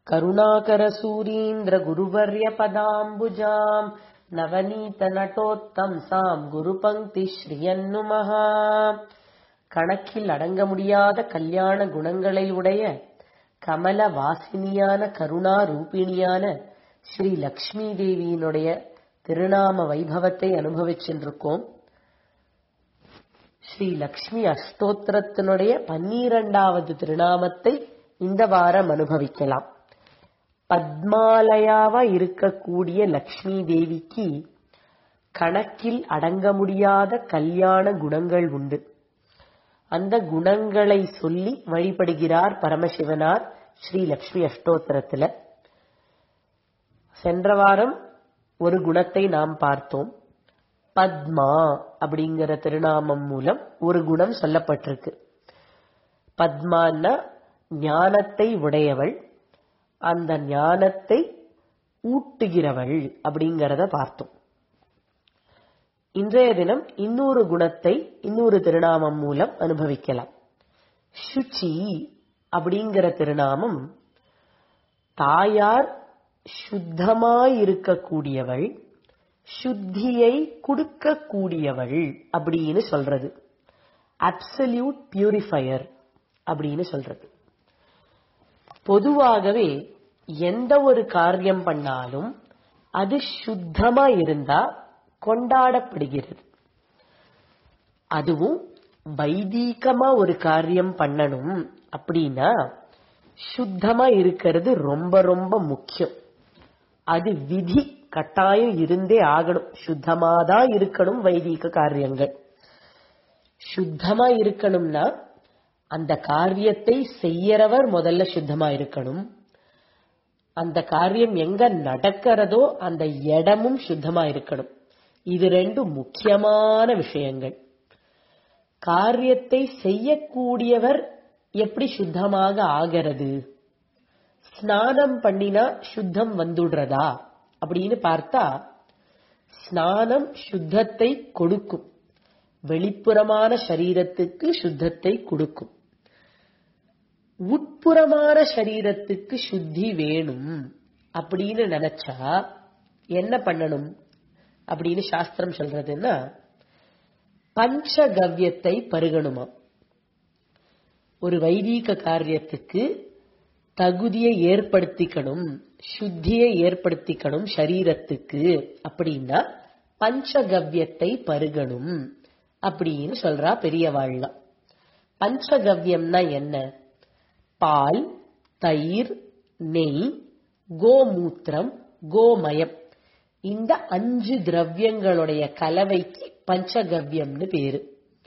करुणाकरसूरीन्द्रगुरुवर्यपदाम्बुजाम् நவநீதநட்டோத்தம்சாம் குருபங்கி ஸ்ரீயன்னுமஹா கணக்கில் அடங்க முடியாத கல்யாண குணங்களை உடைய கமல வாசினியான கருணா ரூபிணியான ஸ்ரீ லக்ஷ்மி தேவியினுடைய திருநாம வைபவத்தை அனுபவிச்சுருக்கோம் ஸ்ரீ லக்ஷ்மி அஷ்டோத்திரத்தினுடைய பன்னிரண்டாவது திருநாமத்தை இந்த வாரம் அனுபவிக்கலாம் பத்மாலயாவா இருக்கக்கூடிய லக்ஷ்மி தேவிக்கு கணக்கில் அடங்க முடியாத கல்யாண குணங்கள் உண்டு அந்த குணங்களை சொல்லி வழிபடுகிறார் பரமசிவனார் ஸ்ரீ லக்ஷ்மி அஷ்டோத்திரத்துல சென்ற வாரம் ஒரு குணத்தை நாம் பார்த்தோம் பத்மா அப்படிங்கிற திருநாமம் மூலம் ஒரு குணம் சொல்லப்பட்டிருக்கு பத்மான்னா ஞானத்தை உடையவள் அந்த ஞானத்தை ஊட்டுகிறவள் அப்படிங்கறத பார்த்தோம் இன்றைய தினம் இன்னொரு குணத்தை இன்னொரு திருநாமம் மூலம் அனுபவிக்கலாம் சுச்சி அப்படிங்கிற திருநாமம் தாயார் சுத்தமாயிருக்கக்கூடியவள் சுத்தியை கொடுக்கக்கூடியவள் அப்படின்னு சொல்றது அப்சல்யூட் பியூரிஃபயர் அப்படின்னு சொல்றது பொதுவாகவே எந்த ஒரு காரியம் பண்ணாலும் அது சுத்தமா இருந்தா கொண்டாடப்படுகிறது அதுவும் வைதீகமா ஒரு காரியம் பண்ணணும் அப்படின்னா சுத்தமா இருக்கிறது ரொம்ப ரொம்ப முக்கியம் அது விதி கட்டாயம் இருந்தே ஆகணும் சுத்தமாதான் இருக்கணும் வைதீக காரியங்கள் சுத்தமா இருக்கணும்னா அந்த காரியத்தை செய்யறவர் முதல்ல சுத்தமா இருக்கணும் அந்த காரியம் எங்க நடக்கிறதோ அந்த இடமும் சுத்தமா இருக்கணும் இது ரெண்டும் முக்கியமான விஷயங்கள் காரியத்தை செய்யக்கூடியவர் எப்படி சுத்தமாக ஆகிறது ஸ்நானம் பண்ணினா சுத்தம் வந்துடுறதா அப்படின்னு பார்த்தா ஸ்நானம் சுத்தத்தை கொடுக்கும் வெளிப்புறமான சரீரத்துக்கு சுத்தத்தை கொடுக்கும் உட்புறமான சரீரத்துக்கு சுத்தி வேணும் அப்படின்னு நினைச்சா என்ன பண்ணணும் அப்படின்னு சாஸ்திரம் சொல்றதுன்னா பஞ்சகவ்யத்தை பருகணுமா ஒரு வைதீக காரியத்துக்கு தகுதியை ஏற்படுத்திக்கணும் சுத்தியை ஏற்படுத்திக்கணும் சரீரத்துக்கு அப்படின்னா பஞ்சகவ்யத்தை பருகணும் அப்படின்னு சொல்றா பெரியவாழ்லாம் பஞ்சகவ்யம்னா என்ன பால் தயிர் நெய் கோமூத்திரம் கோமயம் இந்த அஞ்சு திரவியங்களுடைய கலவைக்கு பஞ்சகவ்யம்னு பேரு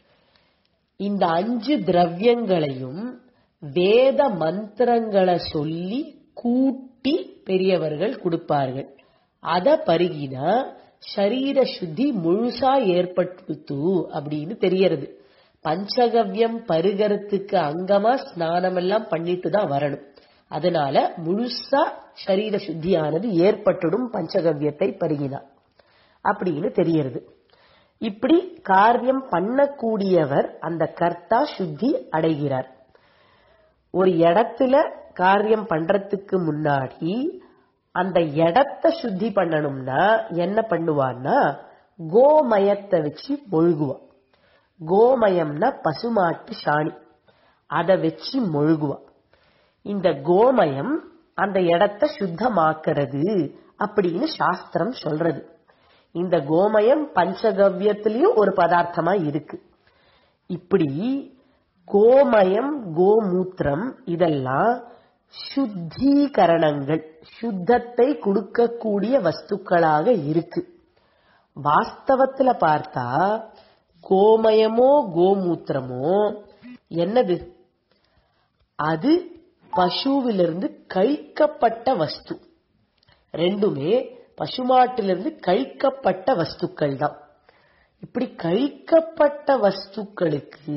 இந்த அஞ்சு திரவியங்களையும் வேத மந்திரங்களை சொல்லி கூட்டி பெரியவர்கள் கொடுப்பார்கள் அத பருகினா சரீர சுத்தி முழுசா ஏற்பட்டு அப்படின்னு தெரியறது பஞ்சகவ்யம் பருகறதுக்கு அங்கமா ஸ்நானம் எல்லாம் பண்ணிட்டு தான் வரணும் அதனால முழுசா சரீர சுத்தியானது ஏற்பட்டுடும் பஞ்சகவ்யத்தை பருகினா அப்படின்னு தெரியறது இப்படி காரியம் பண்ணக்கூடியவர் அந்த கர்த்தா சுத்தி அடைகிறார் ஒரு இடத்துல காரியம் பண்றதுக்கு முன்னாடி அந்த இடத்த சுத்தி பண்ணணும்னா என்ன பண்ணுவான்னா கோமயத்தை வச்சு மொழுகுவான் கோமயம்னா பசுமாட்டு சாணி அதை வச்சு மொழுகுவா இந்த கோமயம் அந்த இடத்த சுத்தமாக்குறது அப்படின்னு சாஸ்திரம் சொல்றது இந்த கோமயம் பஞ்சகவ்யத்திலயும் ஒரு பதார்த்தமா இருக்கு இப்படி கோமயம் கோமூத்திரம் இதெல்லாம் சுத்தீகரணங்கள் சுத்தத்தை கொடுக்கக்கூடிய வஸ்துக்களாக இருக்கு வாஸ்தவத்துல பார்த்தா கோமயமோ கோமூத்திரமோ என்னது அது பசுவிலிருந்து கழிக்கப்பட்ட வஸ்து ரெண்டுமே பசுமாட்டிலிருந்து கழிக்கப்பட்ட வஸ்துக்கள் தான் இப்படி கழிக்கப்பட்ட வஸ்துக்களுக்கு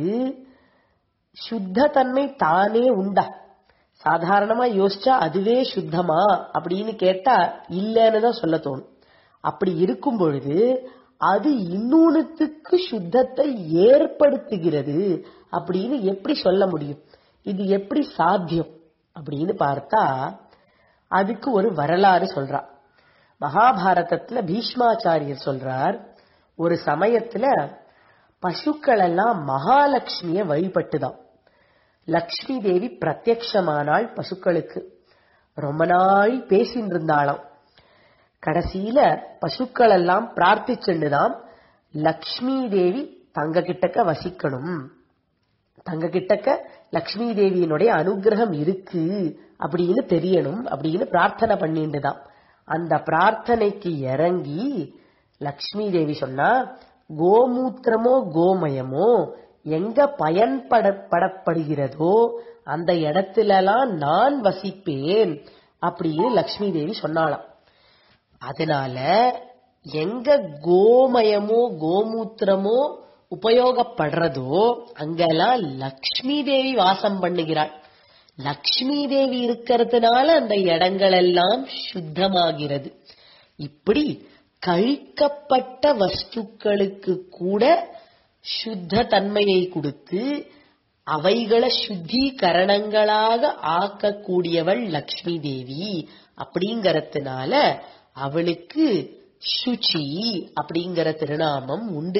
சுத்த தன்மை தானே உண்டா சாதாரணமா யோசிச்சா அதுவே சுத்தமா அப்படின்னு கேட்டா இல்லைன்னு தான் சொல்ல தோணும் அப்படி இருக்கும் பொழுது அது இன்னொன்னுத்துக்கு சுத்தத்தை ஏற்படுத்துகிறது அப்படின்னு எப்படி சொல்ல முடியும் இது எப்படி சாத்தியம் அப்படின்னு பார்த்தா அதுக்கு ஒரு வரலாறு சொல்றா மகாபாரதத்துல பீஷ்மாச்சாரியர் சொல்றார் ஒரு சமயத்துல பசுக்கள் எல்லாம் மகாலட்சுமிய வழிபட்டுதான் லக்ஷ்மி தேவி பிரத்யக்ஷமானாள் பசுக்களுக்கு ரொம்ப நாள் பேசின்னு இருந்தாளாம் கடைசியில பசுக்கள் எல்லாம் பிரார்த்திச்சுண்டுதான் லக்ஷ்மி தேவி தங்க கிட்டக்க வசிக்கணும் தங்க கிட்டக்க லக்ஷ்மி தேவியினுடைய அனுகிரகம் இருக்கு அப்படின்னு தெரியணும் அப்படின்னு பிரார்த்தனை பண்ணிட்டுதான் அந்த பிரார்த்தனைக்கு இறங்கி லக்ஷ்மி தேவி சொன்னா கோமூத்திரமோ கோமயமோ எங்க பயன்படப்படுகிறதோ அந்த இடத்துலலாம் நான் வசிப்பேன் அப்படின்னு லக்ஷ்மி தேவி சொன்னாளாம் அதனால எங்க கோமயமோ கோமூத்திரமோ உபயோகப்படுறதோ அங்கெல்லாம் லக்ஷ்மி தேவி வாசம் பண்ணுகிறாள் லக்ஷ்மி தேவி இருக்கிறதுனால அந்த இடங்கள் எல்லாம் சுத்தமாகிறது இப்படி கழிக்கப்பட்ட வஸ்துக்களுக்கு கூட சுத்த தன்மையை கொடுத்து அவைகளை சுத்திகரணங்களாக ஆக்கக்கூடியவள் லக்ஷ்மி தேவி அப்படிங்கறதுனால அவளுக்கு சுச்சி அப்படிங்கிற திருநாமம் உண்டு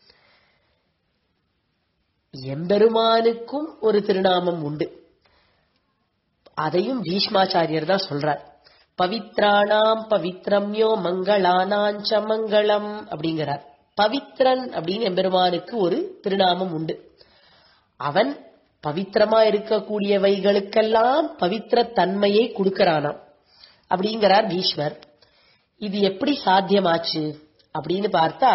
எம்பெருமானுக்கும் ஒரு திருநாமம் உண்டு அதையும் பீஷ்மாச்சாரியர் தான் சொல்றார் பவித்ராணாம் பவித்ரம்யோ மங்களானாஞ்ச மங்களம் அப்படிங்கிறார் பவித்ரன் அப்படின்னு எம்பெருமானுக்கு ஒரு திருநாமம் உண்டு அவன் பவித்திரமா இருக்கக்கூடியவைகளுக்கெல்லாம் பவித்திர தன்மையை கொடுக்கறானாம் அப்படிங்கிறார் பீஷ்மர் இது எப்படி சாத்தியமாச்சு அப்படின்னு பார்த்தா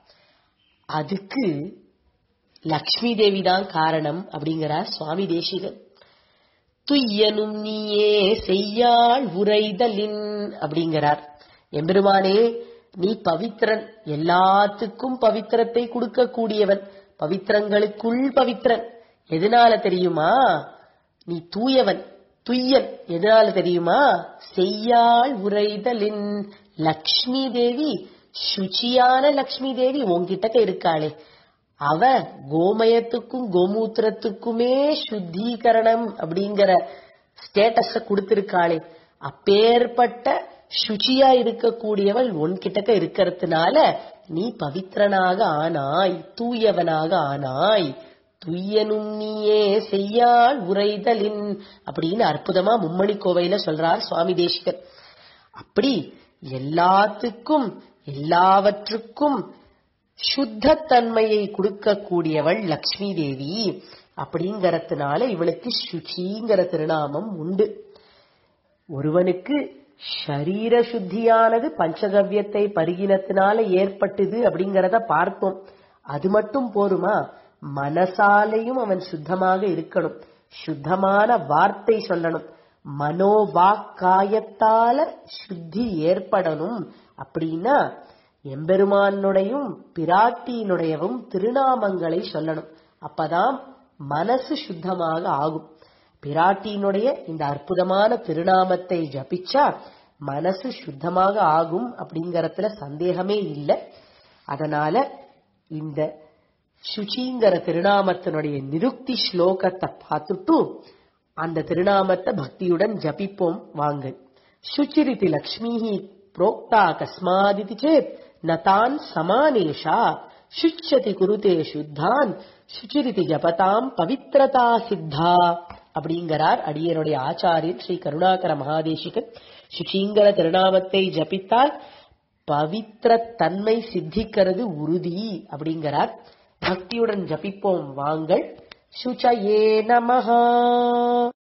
அதுக்கு லக்ஷ்மி தேவி தான் காரணம் அப்படிங்கிறார் சுவாமி தேசிகன் துய்யனும் நீயே செய்யாள் உரைதலின் அப்படிங்கிறார் எம்பெருமானே நீ பவித்திரன் எல்லாத்துக்கும் பவித்திரத்தை கொடுக்கக்கூடியவன் பவித்திரங்களுக்குள் பவித்திரன் எதனால தெரியுமா நீ தூயவன் துய்யன் எதனால தெரியுமா செய்யாள் உரைதலின் லக்ஷ்மி தேவி சுச்சியான லக்ஷ்மி தேவி உன்கிட்ட இருக்காளே அவ கோமயத்துக்கும் கோமூத்திரத்துக்குமே சுத்தீகரணம் அப்படிங்கிற ஸ்டேட்டஸ கொடுத்திருக்காளே அப்பேற்பட்ட சுச்சியா இருக்கக்கூடியவள் உன்கிட்டக்க இருக்கிறதுனால நீ பவித்திரனாக ஆனாய் தூயவனாக ஆனாய் துய்யனும் நீயே செய்யாள் உரைதலின் அப்படின்னு அற்புதமா மும்மணி கோவையில சொல்றார் சுவாமி தேசிகர் அப்படி எல்லாத்துக்கும் எல்லாவற்றுக்கும் சுத்த தன்மையை கொடுக்கக்கூடியவள் லக்ஷ்மி தேவி அப்படிங்கறதுனால இவளுக்கு சுச்சிங்கிற திருநாமம் உண்டு ஒருவனுக்கு ஷரீர சுத்தியானது பஞ்சகவ்யத்தை பருகினத்தினால ஏற்பட்டது அப்படிங்கறத பார்த்தோம் அது மட்டும் போருமா மனசாலையும் அவன் சுத்தமாக இருக்கணும் சுத்தமான வார்த்தை சொல்லணும் மனோவாக்காயத்தால சுத்தி ஏற்படணும் அப்படின்னா எம்பெருமானுடையும் பிராட்டியினுடையவும் திருநாமங்களை சொல்லணும் அப்பதான் மனசு சுத்தமாக ஆகும் பிராட்டியினுடைய இந்த அற்புதமான திருநாமத்தை ஜபிச்சா மனசு சுத்தமாக ஆகும் அப்படிங்கறதுல சந்தேகமே இல்லை அதனால இந்த சுச்சிங்கிற திருநாமத்தினுடைய நிருக்தி ஸ்லோகத்தை பார்த்துட்டு அந்த திருநாமத்தை பக்தியுடன் ஜபிப்போம் வாங்க சுச்சிரிதி லக்ஷ்மி प्रोक्ता कस्मादिति चेत् न तान् समानेषा शुच्यति कुरुते शुद्धान् சுச்சிரிதி ஜபதாம் பவித்ரதா சித்தா அப்படிங்கிறார் அடியனுடைய ஆச்சாரியர் ஸ்ரீ கருணாகர மகாதேசிகன் சுச்சிங்கிற திருநாமத்தை ஜபித்தால் பவித்திர தன்மை சித்திக்கிறது உறுதி அப்படிங்கிறார் பக்தியுடன் ஜபிப்போம் வாங்கள் சுச்சயே நமஹா